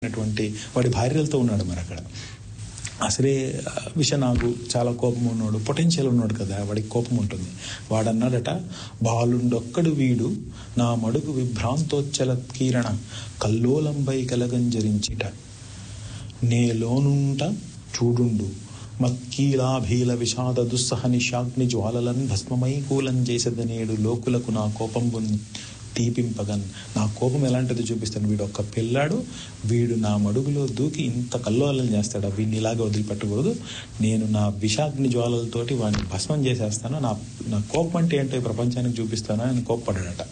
అయినటువంటి వాడి భార్యలతో ఉన్నాడు మరి అక్కడ అసలే విషనాగు చాలా కోపం ఉన్నాడు పొటెన్షియల్ ఉన్నాడు కదా వాడికి కోపం ఉంటుంది వాడు అన్నాడట బాలుండొక్కడు వీడు నా మడుగు విభ్రాంతోచ్చల కీరణ కల్లోలంబై కలగంజరించిట నేలోనుంట చూడుండు మత్కీలాభీల విషాద దుస్సహ నిశాగ్ని జ్వాలలన్ భస్మమై కూలం చేసేదనేడు లోకులకు నా కోపంబు తీపింపగన్ నా కోపం ఎలాంటిది చూపిస్తాను వీడు ఒక్క పిల్లాడు వీడు నా మడుగులో దూకి ఇంత కల్లోలం చేస్తాడు వీడిని ఇలాగే వదిలిపెట్టకూడదు నేను నా విషాగ్ని జ్వాలలతోటి వాడిని భస్మం చేసేస్తాను నా నా కోపం అంటే ఏంటో ఈ ప్రపంచానికి చూపిస్తాను అని కోప్పడ్డాడట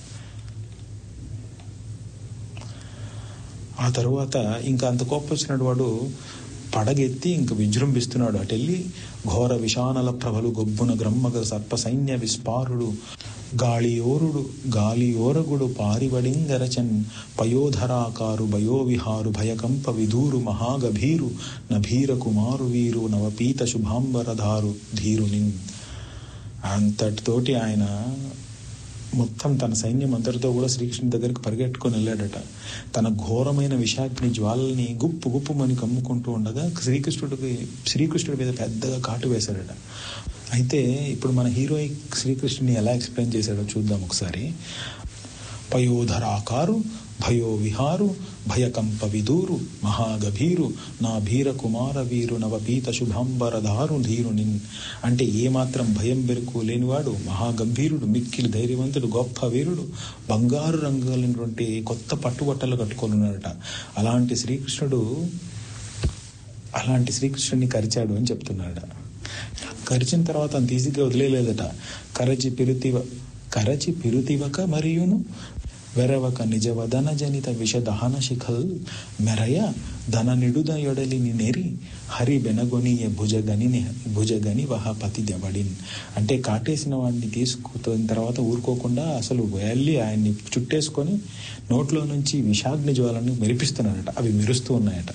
ఆ తరువాత ఇంకా అంత కోపం వచ్చినట్టు వాడు పడగెత్తి ఇంక విజృంభిస్తున్నాడు అటెళ్ళి ఘోర విషానల ప్రభలు గొబ్బున గ్రమ్మగ సర్ప సైన్య విస్పారుడు గాళియోరుడు గాలియోరగుడు పారివడింగరచన్ పయోధరాకారు భయోవిహారు భయకంప విధూరు మహాగభీరు నభీర కుమారు వీరు నవపీత శుభాంబరధారు ధీరునిన్ అంతటితోటి ఆయన మొత్తం తన సైన్యం అంతటితో కూడా శ్రీకృష్ణుడి దగ్గరికి పరిగెట్టుకొని వెళ్ళాడట తన ఘోరమైన విషాగ్ని జ్వాలని గుప్పు గుప్పుమని కమ్ముకుంటూ ఉండగా శ్రీకృష్ణుడికి శ్రీకృష్ణుడి మీద పెద్దగా కాటు వేశాడట అయితే ఇప్పుడు మన హీరోయిక్ శ్రీకృష్ణుని ఎలా ఎక్స్ప్లెయిన్ చేశాడో చూద్దాం ఒకసారి పయోధరాకారు భయో విహారు భయకంప విదూరు మహాగభీరు నా భీర కుమార వీరు నవపీత శుభాంబరధారు ధీరునిన్ అంటే ఏమాత్రం భయం బెరుకు లేనివాడు మహాగంభీరుడు మిక్కిలి ధైర్యవంతుడు గొప్ప వీరుడు బంగారు రంగులైనటువంటి కొత్త పట్టుబట్టలు కట్టుకొని ఉన్నాడట అలాంటి శ్రీకృష్ణుడు అలాంటి శ్రీకృష్ణుడిని కరిచాడు అని చెప్తున్నాడు కరిచిన తర్వాత అంత ఈజీగా వదిలేలేదట కరచి పిరుతివ కరచి పిరుతివక మరియును వెరవక నిజవదన జనిత విషదహన శిఖల్ మెరయ ధన నిడుద యొడలిని నెరి హరి బెనగొనియ భుజగని భుజగని వహ పతి దెవడిన్ అంటే కాటేసిన వాడిని తీసుకున్న తర్వాత ఊరుకోకుండా అసలు వెళ్ళి ఆయన్ని చుట్టేసుకొని నోట్లో నుంచి విషాగ్ని జ్వాలను మెరిపిస్తున్నాడట అవి మెరుస్తూ ఉన్నాయట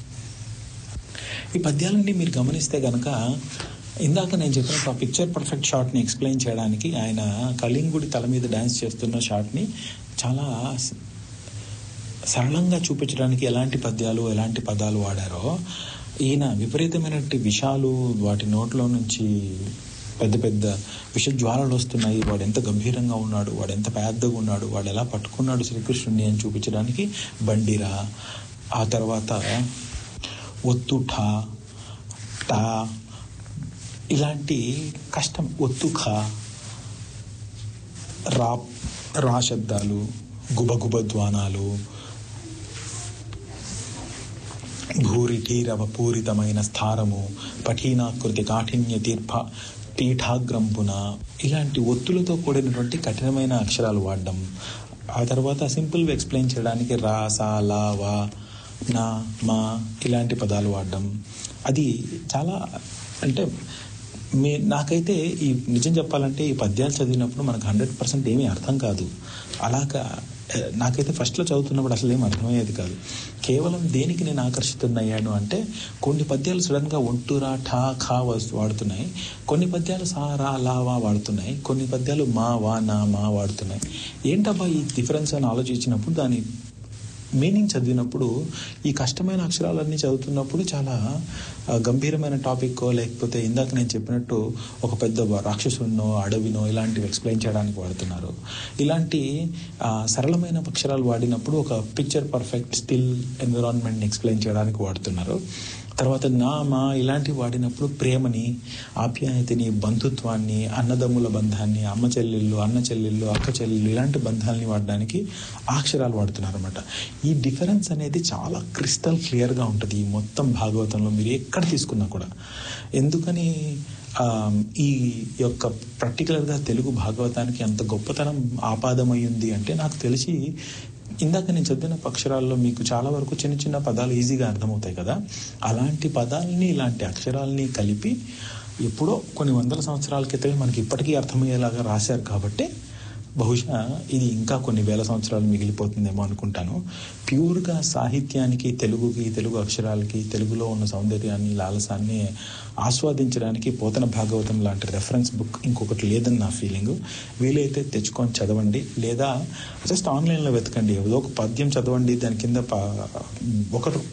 ఈ పద్యాలన్నీ మీరు గమనిస్తే గనక ఇందాక నేను చెప్పినట్టు ఆ పిక్చర్ పర్ఫెక్ట్ షాట్ని ఎక్స్ప్లెయిన్ చేయడానికి ఆయన కళింగుడి తల మీద డ్యాన్స్ చేస్తున్న షాట్ని చాలా సరళంగా చూపించడానికి ఎలాంటి పద్యాలు ఎలాంటి పదాలు వాడారో ఈయన విపరీతమైనటువంటి విషాలు వాటి నోట్లో నుంచి పెద్ద పెద్ద విష జ్వాలలు వస్తున్నాయి వాడు ఎంత గంభీరంగా ఉన్నాడు వాడు ఎంత పెద్దగా ఉన్నాడు వాడు ఎలా పట్టుకున్నాడు శ్రీకృష్ణుడిని అని చూపించడానికి బండిరా ఆ తర్వాత ఒత్తుఠ టా ఇలాంటి కష్టం ఒత్తుఖ రా రా శబ్దాలు గుబగుబ ధ్వానాలు భూరిటీరవ పూరితమైన స్థారము పఠీనాకృతి కాఠిన్య తీర్ప పీఠాగ్రంపున ఇలాంటి ఒత్తులతో కూడినటువంటి కఠినమైన అక్షరాలు వాడడం ఆ తర్వాత సింపుల్గా ఎక్స్ప్లెయిన్ చేయడానికి రా సా లా వా నా మా ఇలాంటి పదాలు వాడడం అది చాలా అంటే మీ నాకైతే ఈ నిజం చెప్పాలంటే ఈ పద్యాలు చదివినప్పుడు మనకు హండ్రెడ్ పర్సెంట్ ఏమీ అర్థం కాదు అలాగా నాకైతే ఫస్ట్లో చదువుతున్నప్పుడు అసలు ఏం అర్థమయ్యేది కాదు కేవలం దేనికి నేను ఆకర్షితున్నాను అంటే కొన్ని పద్యాలు సడన్గా ఒంటురా ఠా ఖా వాడుతున్నాయి కొన్ని పద్యాలు సా రా లా వా వాడుతున్నాయి కొన్ని పద్యాలు మా వా నా మా వాడుతున్నాయి ఏంటబ్బా ఈ డిఫరెన్స్ అని ఆలోచించినప్పుడు దాని మీనింగ్ చదివినప్పుడు ఈ కష్టమైన అక్షరాలన్నీ చదువుతున్నప్పుడు చాలా గంభీరమైన టాపిక్కో లేకపోతే ఇందాక నేను చెప్పినట్టు ఒక పెద్ద రాక్షసున్నో అడవినో ఇలాంటివి ఎక్స్ప్లెయిన్ చేయడానికి వాడుతున్నారు ఇలాంటి సరళమైన అక్షరాలు వాడినప్పుడు ఒక పిక్చర్ పర్ఫెక్ట్ స్టిల్ ఎన్విరాన్మెంట్ని ఎక్స్ప్లెయిన్ చేయడానికి వాడుతున్నారు తర్వాత నా మా ఇలాంటివి వాడినప్పుడు ప్రేమని ఆప్యాయతని బంధుత్వాన్ని అన్నదమ్ముల బంధాన్ని అమ్మ చెల్లెళ్ళు అన్న చెల్లెళ్ళు అక్క చెల్లెళ్ళు ఇలాంటి బంధాలని వాడడానికి అక్షరాలు వాడుతున్నారు అనమాట ఈ డిఫరెన్స్ అనేది చాలా క్రిస్టల్ క్లియర్గా ఉంటుంది ఈ మొత్తం భాగవతంలో మీరు ఎక్కడ తీసుకున్నా కూడా ఎందుకని ఈ యొక్క పర్టికులర్గా తెలుగు భాగవతానికి అంత గొప్పతనం ఆపాదమైంది అంటే నాకు తెలిసి ఇందాక నేను చదివిన అక్షరాల్లో మీకు చాలా వరకు చిన్న చిన్న పదాలు ఈజీగా అర్థమవుతాయి కదా అలాంటి పదాలని ఇలాంటి అక్షరాలని కలిపి ఎప్పుడో కొన్ని వందల సంవత్సరాల క్రితమే మనకి ఇప్పటికీ అర్థమయ్యేలాగా రాశారు కాబట్టి బహుశా ఇది ఇంకా కొన్ని వేల సంవత్సరాలు మిగిలిపోతుందేమో అనుకుంటాను ప్యూర్గా సాహిత్యానికి తెలుగుకి తెలుగు అక్షరాలకి తెలుగులో ఉన్న సౌందర్యాన్ని లాలసాన్ని ఆస్వాదించడానికి పోతన భాగవతం లాంటి రెఫరెన్స్ బుక్ ఇంకొకటి లేదని నా ఫీలింగ్ వీలైతే తెచ్చుకొని చదవండి లేదా జస్ట్ ఆన్లైన్లో వెతకండి ఏదో ఒక పద్యం చదవండి దాని కింద ప- ఒకటి